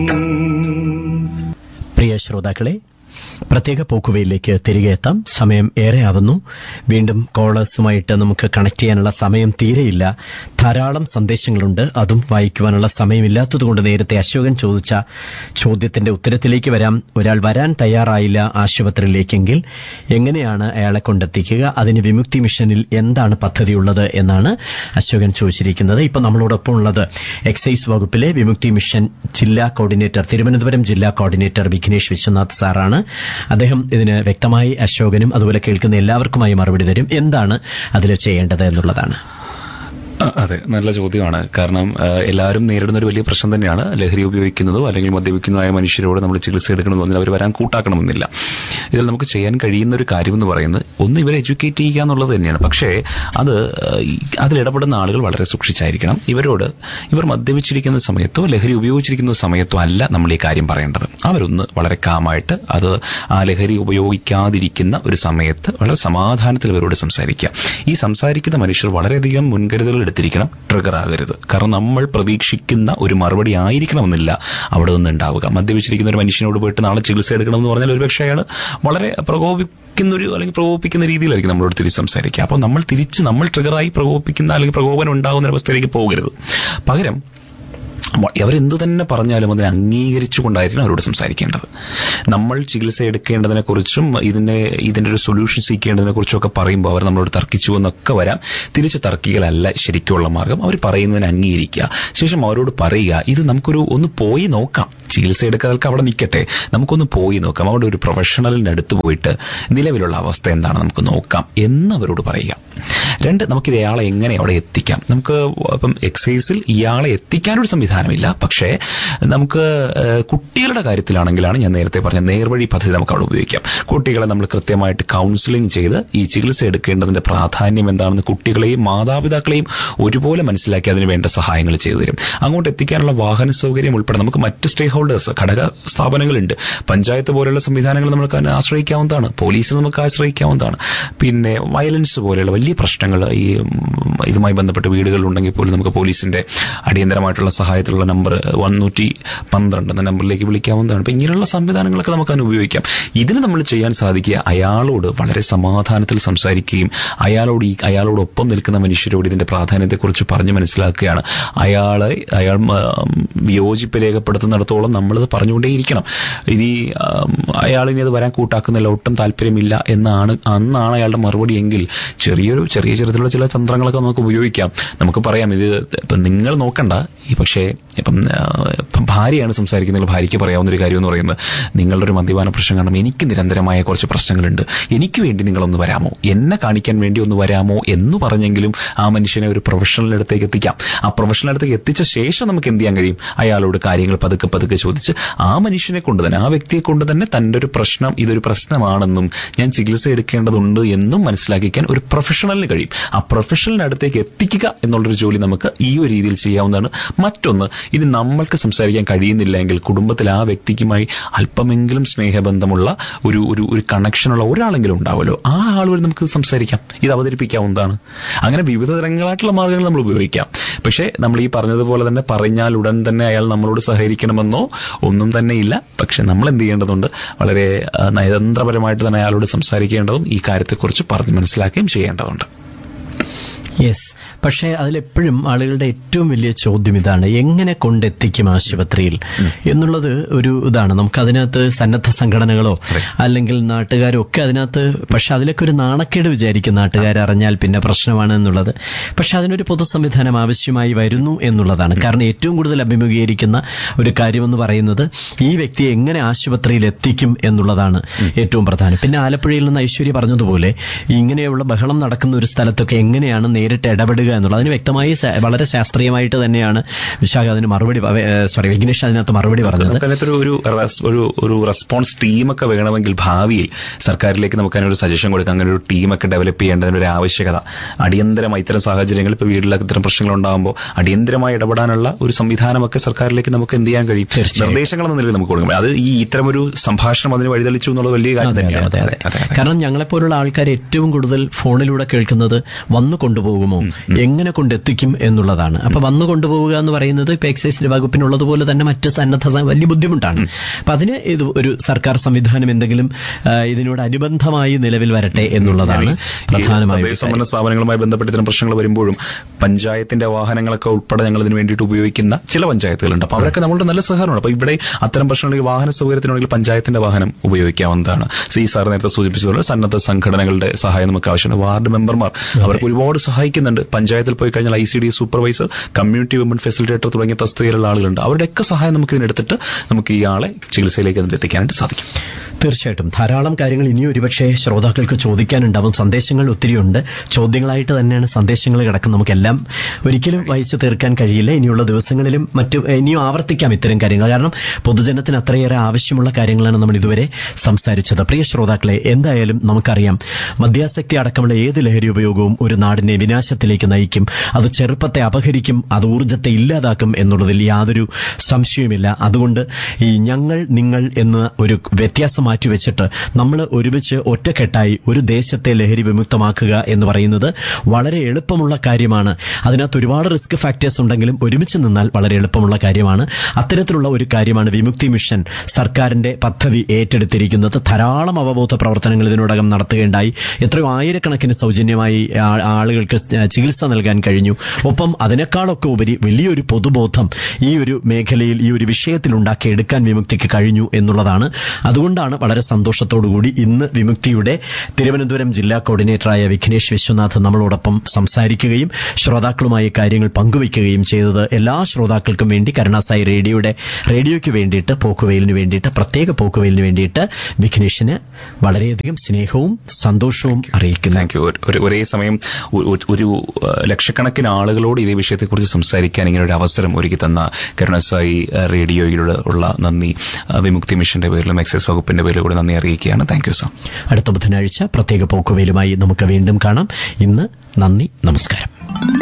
പ്രിയ ശ്രോതാക്കളെ പ്രത്യേക പോക്കുവയിലേക്ക് തിരികെ എത്താം സമയം ഏറെയാവുന്നു വീണ്ടും കോളേഴ്സുമായിട്ട് നമുക്ക് കണക്ട് ചെയ്യാനുള്ള സമയം തീരെയില്ല ധാരാളം സന്ദേശങ്ങളുണ്ട് അതും വായിക്കുവാനുള്ള സമയമില്ലാത്തതുകൊണ്ട് നേരത്തെ അശോകൻ ചോദിച്ച ചോദ്യത്തിന്റെ ഉത്തരത്തിലേക്ക് വരാം ഒരാൾ വരാൻ തയ്യാറായില്ല ആശുപത്രിയിലേക്കെങ്കിൽ എങ്ങനെയാണ് അയാളെ കൊണ്ടെത്തിക്കുക അതിന് വിമുക്തി മിഷനിൽ എന്താണ് പദ്ധതിയുള്ളത് എന്നാണ് അശോകൻ ചോദിച്ചിരിക്കുന്നത് ഇപ്പൊ നമ്മളോടൊപ്പം ഉള്ളത് എക്സൈസ് വകുപ്പിലെ വിമുക്തി മിഷൻ ജില്ലാ കോർഡിനേറ്റർ തിരുവനന്തപുരം ജില്ലാ കോർഡിനേറ്റർ വിഘ്നേഷ് വിശ്വനാഥ് സാറാണ് അദ്ദേഹം ഇതിന് വ്യക്തമായി അശോകനും അതുപോലെ കേൾക്കുന്ന എല്ലാവർക്കുമായി മറുപടി തരും എന്താണ് അതിൽ ചെയ്യേണ്ടത് എന്നുള്ളതാണ് ആ, അതെ നല്ല ചോദ്യമാണ് കാരണം ആ, എല്ലാവരും നേരിടുന്ന ഒരു വലിയ പ്രശ്നം തന്നെയാണ് ലഹരി ഉപയോഗിക്കുന്നതോ അല്ലെങ്കിൽ മദ്യപിക്കുന്നതായ മനുഷ്യരോട് നമ്മൾ ചികിത്സ എടുക്കണമെന്നില്ല അവർ വരാൻ കൂട്ടാക്കണമെന്നില്ല ഇതിൽ നമുക്ക് ചെയ്യാൻ കഴിയുന്ന ഒരു കാര്യം എന്ന് പറയുന്നത് ഒന്ന് ഇവരെ എഡ്യൂക്കേറ്റ് ചെയ്യുക എന്നുള്ളത് തന്നെയാണ് പക്ഷേ അത് ആ, ഈ- അതിൽ ഇടപെടുന്ന ആളുകൾ വളരെ സൂക്ഷിച്ചായിരിക്കണം ഇവരോട് ഇവർ മദ്യപിച്ചിരിക്കുന്ന സമയത്തോ ലഹരി ഉപയോഗിച്ചിരിക്കുന്ന സമയത്തോ അല്ല നമ്മൾ ഈ കാര്യം പറയേണ്ടത് അവരൊന്ന് വളരെ കാമായിട്ട് അത് ആ ലഹരി ഉപയോഗിക്കാതിരിക്കുന്ന ഒരു സമയത്ത് വളരെ സമാധാനത്തിൽ ഇവരോട് സംസാരിക്കുക ഈ സംസാരിക്കുന്ന മനുഷ്യർ വളരെയധികം മുൻകരുതലുകൾ എടുത്തിരിക്കണം ട്രിഗർ ആകരുത് കാരണം നമ്മൾ പ്രതീക്ഷിക്കുന്ന ഒരു മറുപടി ആയിരിക്കണമെന്നില്ല അവിടെ നിന്ന് ഉണ്ടാവുക മദ്യപിച്ചിരിക്കുന്ന ഒരു മനുഷ്യനോട് പോയിട്ട് നാളെ ചികിത്സ എടുക്കണമെന്ന് പറഞ്ഞാൽ ഒരുപക്ഷെ അയാൾ വളരെ പ്രകോപിക്കുന്ന ഒരു അല്ലെങ്കിൽ പ്രകോപിക്കുന്ന രീതിയിലായിരിക്കും നമ്മളോട് തിരിച്ച് സംസാരിക്കുക അപ്പോൾ നമ്മൾ തിരിച്ച് നമ്മൾ ട്രിഗറായി പ്രകോപിക്കുന്ന അല്ലെങ്കിൽ പ്രകോപനം ഉണ്ടാകുന്ന ഒരു അവസ്ഥയിലേക്ക് പോകരുത് പകരം വ- അവരെന്ത് തന്നെ പറഞ്ഞാലും അതിനെ അംഗീകരിച്ചുകൊണ്ടായിരിക്കണം അവരോട് സംസാരിക്കേണ്ടത് നമ്മൾ ചികിത്സ എടുക്കേണ്ടതിനെ കുറിച്ചും ഇതിന്റെ ഇതിന്റെ ഒരു സൊല്യൂഷൻ സീക്കേണ്ടതിനെ കുറിച്ചും ഒക്കെ പറയുമ്പോൾ അവർ നമ്മളോട് തർക്കിച്ചു എന്നൊക്കെ വരാം തിരിച്ച് തർക്കികളല്ല ശരിക്കുള്ള മാർഗം അവർ പറയുന്നതിനെ അംഗീകരിക്കുക ശേഷം അവരോട് പറയുക ഇത് നമുക്കൊരു ഒന്ന് പോയി നോക്കാം ചികിത്സ എടുക്കാതൊക്കെ അവിടെ നിൽക്കട്ടെ നമുക്കൊന്ന് പോയി നോക്കാം അവിടെ ഒരു പ്രൊഫഷണലിന്റെ അടുത്ത് പോയിട്ട് നിലവിലുള്ള അവസ്ഥ എന്താണ് നമുക്ക് നോക്കാം എന്ന് അവരോട് പറയുക രണ്ട് നമുക്കിത് ഇയാളെ എങ്ങനെ അവിടെ എത്തിക്കാം നമുക്ക് ഇപ്പം എക്സൈസിൽ ഇയാളെ എത്തിക്കാനൊരു സംവിധാനമില്ല പക്ഷേ നമുക്ക് ഏഹ്, കുട്ടികളുടെ കാര്യത്തിലാണെങ്കിലാണ് ഞാൻ നേരത്തെ പറഞ്ഞ നേർവഴി പദ്ധതി നമുക്ക് അവിടെ ഉപയോഗിക്കാം കുട്ടികളെ നമ്മൾ കൃത്യമായിട്ട് കൗൺസിലിംഗ് ചെയ്ത് ഈ ചികിത്സ എടുക്കേണ്ടതിന്റെ പ്രാധാന്യം എന്താണെന്ന് കുട്ടികളെയും മാതാപിതാക്കളെയും ഒരുപോലെ മനസ്സിലാക്കി അതിന് വേണ്ട സഹായങ്ങൾ ചെയ്തു തരും അങ്ങോട്ട് എത്തിക്കാനുള്ള വാഹന സൗകര്യം ഉൾപ്പെടെ നമുക്ക് മറ്റ് സ്റ്റേക്ക് ഹോൾഡേഴ്സ് ഘടക സ്ഥാപനങ്ങളുണ്ട് പഞ്ചായത്ത് പോലെയുള്ള സംവിധാനങ്ങൾ നമുക്ക് അതിനെ ആശ്രയിക്കാവുന്നതാണ് പോലീസിനെ നമുക്ക് ആശ്രയിക്കാവുന്നതാണ് പിന്നെ വയലൻസ് പോലെയുള്ള വലിയ പ്രശ്നങ്ങൾ ഈ ഉം, ഇതുമായി ബന്ധപ്പെട്ട് വീടുകളിലുണ്ടെങ്കിൽ പോലും നമുക്ക് പോലീസിന്റെ അടിയന്തരമായിട്ടുള്ള സഹായത്തിലുള്ള നമ്പർ വന്നൂറ്റി പന്ത്രണ്ട് എന്ന നമ്പറിലേക്ക് വിളിക്കാവുന്നതാണ് അപ്പൊ ഇങ്ങനെയുള്ള സംവിധാനങ്ങളൊക്കെ നമുക്ക് അതിന് ഉപയോഗിക്കാം ഇതിന് നമ്മൾ ചെയ്യാൻ സാധിക്കുക അയാളോട് വളരെ സമാധാനത്തിൽ സംസാരിക്കുകയും അയാളോട് ഈ അയാളോടൊപ്പം നിൽക്കുന്ന മനുഷ്യരോട് ഇതിന്റെ പ്രാധാന്യത്തെക്കുറിച്ച് പറഞ്ഞു മനസ്സിലാക്കുകയാണ് അയാളെ അയാൾ ഉം, വിയോജിപ്പ് രേഖപ്പെടുത്തുന്നിടത്തോളം നമ്മളത് പറഞ്ഞുകൊണ്ടേയിരിക്കണം ഇനി ഉം, അയാൾ ഇനി അത് വരാൻ കൂട്ടാക്കുന്നില്ല ഒട്ടും താല്പര്യമില്ല എന്നാണ് അന്നാണ് അയാളുടെ മറുപടി എങ്കിൽ ചെറിയൊരു ചെറിയ ചെറുതിലുള്ള ചില തന്ത്രങ്ങളൊക്കെ നമുക്ക് ഉപയോഗിക്കാം നമുക്ക് പറയാം ഇത് ഇപ്പം നിങ്ങൾ നോക്കണ്ട ഈ പക്ഷേ ഇപ്പം ആ, ഇപ്പം ഭാര്യയാണ് സംസാരിക്കുന്നത് ഭാര്യയ്ക്ക് പറയാവുന്ന ഒരു കാര്യം എന്ന് പറയുന്നത് നിങ്ങളുടെ ഒരു മദ്യപാന പ്രശ്നം കാരണം എനിക്ക് നിരന്തരമായ കുറച്ച് പ്രശ്നങ്ങളുണ്ട് എനിക്ക് വേണ്ടി നിങ്ങളൊന്ന് വരാമോ എന്നെ കാണിക്കാൻ വേണ്ടി ഒന്ന് വരാമോ എന്ന് പറഞ്ഞെങ്കിലും ആ മനുഷ്യനെ ഒരു പ്രൊഫഷണലിന്റെ അടുത്തേക്ക് എത്തിക്കാം ആ പ്രൊഫഷണൽ അടുത്തേക്ക് എത്തിച്ച ശേഷം നമുക്ക് എന്ത് ചെയ്യാൻ കഴിയും അയാളോട് കാര്യങ്ങൾ പതുക്കെ പതുക്കെ ചോദിച്ച് ആ മനുഷ്യനെ കൊണ്ട് തന്നെ ആ വ്യക്തിയെ കൊണ്ട് തന്നെ തന്റെ ഒരു പ്രശ്നം ഇതൊരു പ്രശ്നമാണെന്നും ഞാൻ ചികിത്സ എടുക്കേണ്ടതുണ്ട് എന്നും മനസ്സിലാക്കിക്കാൻ ഒരു പ്രൊഫഷണലിന് കഴിയും ആ പ്രൊഫഷണലിന്റെ അടുത്തേക്ക് എത്തിക്കുക എന്നുള്ളൊരു ജോലി നമുക്ക് ഈ ഒരു രീതിയിൽ ചെയ്യാവുന്നതാണ് മറ്റൊന്ന് ഇനി നമ്മൾക്ക് സംസാരിക്കാൻ കഴിയുന്നില്ല എങ്കിൽ കുടുംബത്തിൽ ആ വ്യക്തിക്കുമായി അല്പമെങ്കിലും സ്നേഹബന്ധമുള്ള ഒരു ഒരു ഒരു കണക്ഷനുള്ള ഒരാളെങ്കിലും ഉണ്ടാവുമല്ലോ ആ ആൾ വരെ നമുക്ക് സംസാരിക്കാം ഇത് അവതരിപ്പിക്കാവുന്നതാണ് അങ്ങനെ വിവിധ തരങ്ങളായിട്ടുള്ള മാർഗങ്ങൾ നമ്മൾ ഉപയോഗിക്കാം പക്ഷേ നമ്മൾ ഈ പറഞ്ഞതുപോലെ തന്നെ പറഞ്ഞാൽ ഉടൻ തന്നെ അയാൾ നമ്മളോട് സഹകരിക്കണമെന്നോ ഒന്നും തന്നെ ഇല്ല പക്ഷെ നമ്മൾ എന്ത് ചെയ്യേണ്ടതുണ്ട് വളരെ ആ, നയതന്ത്രപരമായിട്ട് തന്നെ അയാളോട് സംസാരിക്കേണ്ടതും ഈ കാര്യത്തെക്കുറിച്ച് പറഞ്ഞ് മനസ്സിലാക്കുകയും ചെയ്യേണ്ടതുണ്ട് യെസ് പക്ഷേ അതിലെപ്പോഴും ആളുകളുടെ ഏറ്റവും വലിയ ചോദ്യം ഇതാണ് എങ്ങനെ കൊണ്ടെത്തിക്കും ആശുപത്രിയിൽ എന്നുള്ളത് ഒരു ഇതാണ് നമുക്ക് അതിനകത്ത് സന്നദ്ധ സംഘടനകളോ അല്ലെങ്കിൽ നാട്ടുകാരോ ഒക്കെ അതിനകത്ത് പക്ഷെ അതിലൊക്കെ ഒരു നാണക്കേട് വിചാരിക്കും നാട്ടുകാർ അറിഞ്ഞാൽ പിന്നെ പ്രശ്നമാണ് എന്നുള്ളത് പക്ഷെ അതിനൊരു പൊതു സംവിധാനം ആവശ്യമായി വരുന്നു എന്നുള്ളതാണ് കാരണം ഏറ്റവും കൂടുതൽ അഭിമുഖീകരിക്കുന്ന ഒരു കാര്യമെന്ന് പറയുന്നത് ഈ വ്യക്തിയെ എങ്ങനെ ആശുപത്രിയിൽ എത്തിക്കും എന്നുള്ളതാണ് ഏറ്റവും പ്രധാനം പിന്നെ ആലപ്പുഴയിൽ നിന്ന് ഐശ്വര്യ പറഞ്ഞതുപോലെ ഇങ്ങനെയുള്ള ബഹളം നടക്കുന്ന ഒരു സ്ഥലത്തൊക്കെ എങ്ങനെയാണ് നേരിട്ട് ഇടപെടുക എന്നുള്ളത് അതിന് വ്യക്തമായി സ- വളരെ ശാസ്ത്രീയമായിട്ട് തന്നെയാണ് വിശാഖ അതിന് മറുപടി സോറി വിഘ്നേഷ് അതിനകത്ത് മറുപടി പറഞ്ഞത് നമുക്ക് അതിനകത്തൊരു ഒരു റെസ്- ഒരു ഒരു റെസ്പോൺസ് ടീമൊക്കെ വേണമെങ്കിൽ ഭാവിയിൽ സർക്കാരിലേക്ക് നമുക്ക് അതിനൊരു സജഷൻ കൊടുക്കാം അങ്ങനെ ഒരു ടീമൊക്കെ ഡെവലപ്പ് ചെയ്യേണ്ടതിന് ഒരു ആവശ്യകത അടിയന്തരമായി ഇത്തരം സാഹചര്യങ്ങളിൽ ഇപ്പോൾ വീട്ടിലൊക്കെ ഇത്തരം പ്രശ്നങ്ങൾ ഉണ്ടാകുമ്പോൾ അടിയന്തരമായി ഇടപെടാനുള്ള ഒരു സംവിധാനമൊക്കെ സർക്കാരിലേക്ക് നമുക്ക് എന്ത് ചെയ്യാൻ കഴിയും തീർച്ചയായും. നിർദ്ദേശങ്ങൾ എന്ന നിലയിൽ നമുക്ക് കൊടുക്കും അത് ഈ ഇത്തരം ഒരു സംഭാഷണം അതിന് വഴിതെളിച്ചു എന്നുള്ളത് വലിയ കാര്യം അതെ, അതെ, തന്നെയാണ് അതെ, അതെ. കാരണം ഞങ്ങളെപ്പോലുള്ള ആൾക്കാർ ഏറ്റവും കൂടുതൽ ഫോണിലൂടെ കേൾക്കുന്നത് വന്നു കൊണ്ടുപോകുമോ എങ്ങനെ കൊണ്ടെത്തിക്കും എന്നുള്ളതാണ് അപ്പൊ വന്നു കൊണ്ടുപോവുക എന്ന് പറയുന്നത് ഇപ്പൊ എക്സൈസ് വകുപ്പിനുള്ളതുപോലെ തന്നെ മറ്റ് സന്നദ്ധ സ- വലിയ ബുദ്ധിമുട്ടാണ് അപ്പൊ അതിന് ഇത് ഒരു സർക്കാർ സംവിധാനം എന്തെങ്കിലും ആ, ഇതിനോട് അനുബന്ധമായി നിലവിൽ വരട്ടെ എന്നുള്ളതാണ് പ്രധാനമായ ഒരു കാര്യം. തദ്ദേശഭരണ സ്ഥാപനങ്ങളുമായി ബന്ധപ്പെട്ട് ഇത്തരം പ്രശ്നങ്ങൾ വരുമ്പോഴും പഞ്ചായത്തിന്റെ വാഹനങ്ങളൊക്കെ ഉൾപ്പെടെ ഞങ്ങൾ ഇതിന് വേണ്ടിയിട്ട് ഉപയോഗിക്കുന്ന ചില പഞ്ചായത്തുകളുണ്ട് അപ്പൊ അവരൊക്കെ നമ്മളുടെ നല്ല സഹകരണമാണ് അപ്പൊ ഇവിടെ അത്തരം പ്രശ്നങ്ങളിൽ വാഹന സൗകര്യത്തിനുണ്ടെങ്കിൽ പഞ്ചായത്തിന്റെ വാഹനം ഉപയോഗിക്കാവുന്നതാണ് സി സാർ നേരത്തെ സൂചിപ്പിച്ചതുപോലെ സന്നദ്ധ സംഘടനകളുടെ സഹായം നമുക്ക് ആവശ്യമാണ് വാർഡ് മെമ്പർമാർ അവർക്ക് ഒരുപാട് സഹായിക്കുന്നുണ്ട് പഞ്ചായത്തിൽ പോയി കഴിഞ്ഞാൽ I C D supervisor community women facilitator തുടങ്ങിയ തസ്തികയിലുള്ള ആളുകളുണ്ട് അവരുടെയൊക്കെ സഹായം നമുക്ക് ഇതിനെടുത്തിട്ട് നമുക്ക് ഈ ആളെ ചികിത്സയിലേക്ക് അതിന് എത്തിക്കാനായിട്ട് സാധിക്കും തീർച്ചയായിട്ടും ധാരാളം കാര്യങ്ങൾ ഇനി ഒരുപക്ഷെ ശ്രോതാക്കൾക്ക് ചോദിക്കാനുണ്ടാവും സന്ദേശങ്ങൾ ഒത്തിരിയുണ്ട് ചോദ്യങ്ങളായിട്ട് തന്നെയാണ് സന്ദേശങ്ങൾ കിടക്കുന്നത് നമുക്കെല്ലാം ഒരിക്കലും വായിച്ചു തീർക്കാൻ കഴിയില്ല ഇനിയുള്ള ദിവസങ്ങളിലും മറ്റു ഇനിയും ആവർത്തിക്കാം ഇത്തരം കാര്യങ്ങൾ കാരണം പൊതുജനത്തിന് അത്രയേറെ ആവശ്യമുള്ള കാര്യങ്ങളാണ് നമ്മൾ ഇതുവരെ സംസാരിച്ചത് പ്രിയ ശ്രോതാക്കളെ എന്തായാലും നമുക്കറിയാം മദ്യാസക്തി അടക്കമുള്ള ഏത് ലഹരി ഉപയോഗവും ഒരു നാടിനെ വിനാശത്തിലേക്ക് നയിക്കും അത് ചെറുപ്പത്തെ അപഹരിക്കും അത് ഊർജ്ജത്തെ ഇല്ലാതാക്കും എന്നുള്ളതിൽ യാതൊരു സംശയവുമില്ല അതുകൊണ്ട് ഈ ഞങ്ങൾ നിങ്ങൾ എന്ന ഒരു വ്യത്യാസം മാറ്റിവെച്ചിട്ട് നമ്മൾ ഒരുമിച്ച് ഒറ്റക്കെട്ടായി ഒരു ദേശത്തെ ലഹരി വിമുക്തമാക്കുക എന്ന് പറയുന്നത് വളരെ എളുപ്പമുള്ള കാര്യമാണ് അതിനകത്ത് ഒരുപാട് റിസ്ക് ഫാക്ടേഴ്സ് ഉണ്ടെങ്കിലും ഒരുമിച്ച് നിന്നാൽ വളരെ എളുപ്പമുള്ള കാര്യമാണ് അത്തരത്തിലുള്ള ഒരു കാര്യമാണ് വിമുക്തി മിഷൻ സർക്കാരിന്റെ പദ്ധതി ഏറ്റെടുത്തിരിക്കുന്നത് ധാരാളം അവബോധ പ്രവർത്തനങ്ങൾ ഇതിനോടകം നടത്തുകയുണ്ടായി എത്രയോ ആയിരക്കണക്കിന് സൗജന്യമായി ആ- ആളുകൾക്ക് ചികിത്സ നൽകാൻ കഴിഞ്ഞു ഒപ്പം അതിനേക്കാളൊക്കെ ഉപരി വലിയൊരു പൊതുബോധം ഈ ഒരു മേഖലയിൽ ഈ ഒരു വിഷയത്തിൽ ഉണ്ടാക്കിയെടുക്കാൻ വിമുക്തിക്ക് കഴിഞ്ഞു എന്നുള്ളതാണ് അതുകൊണ്ടാണ് വളരെ സന്തോഷത്തോടുകൂടി ഇന്ന് വിമുക്തിയുടെ തിരുവനന്തപുരം ജില്ലാ കോർഡിനേറ്ററായ വിഘ്നേഷ് വിശ്വനാഥ് നമ്മളോടൊപ്പം സംസാരിക്കുകയും ശ്രോതാക്കളുമായി കാര്യങ്ങൾ പങ്കുവയ്ക്കുകയും ചെയ്തത് എല്ലാ ശ്രോതാക്കൾക്കും വേണ്ടി കരുണാസായി റേഡിയോയുടെ റേഡിയോയ്ക്ക് വേണ്ടിയിട്ട് പോക്കുവെയിലിന് വേണ്ടിയിട്ട് പ്രത്യേക പോക്കുവെയിലിന് വേണ്ടിയിട്ട് വിഘ്നേഷിന് വളരെയധികം സ്നേഹവും സന്തോഷവും അറിയിക്കുന്നു താങ്ക് യു ഒരു ഒരേ സമയം ഒ- ഒ- ഒരു ആ, ലക്ഷക്കണക്കിന് ആളുകളോട് ഇതേ വിഷയത്തെക്കുറിച്ച് സംസാരിക്കാൻ ഇങ്ങനെ ഒരു അവസരം ഒരുക്കി തന്ന കരുണസായി ആ, റേഡിയോയിലൂടെ ഉള്ള നന്ദി ആ, വിമുക്തി മിഷന്റെ പേരിലും എക്സൈസ് വകുപ്പിന്റെ പേരിലും കൂടെ നന്ദി അറിയിക്കുകയാണ് താങ്ക് യു സാർ അടുത്ത ബുധനാഴ്ച പ്രത്യേക പോക്കുവെയിലുമായി നമുക്ക് വീണ്ടും കാണാം ഇന്ന് നന്ദി നമസ്കാരം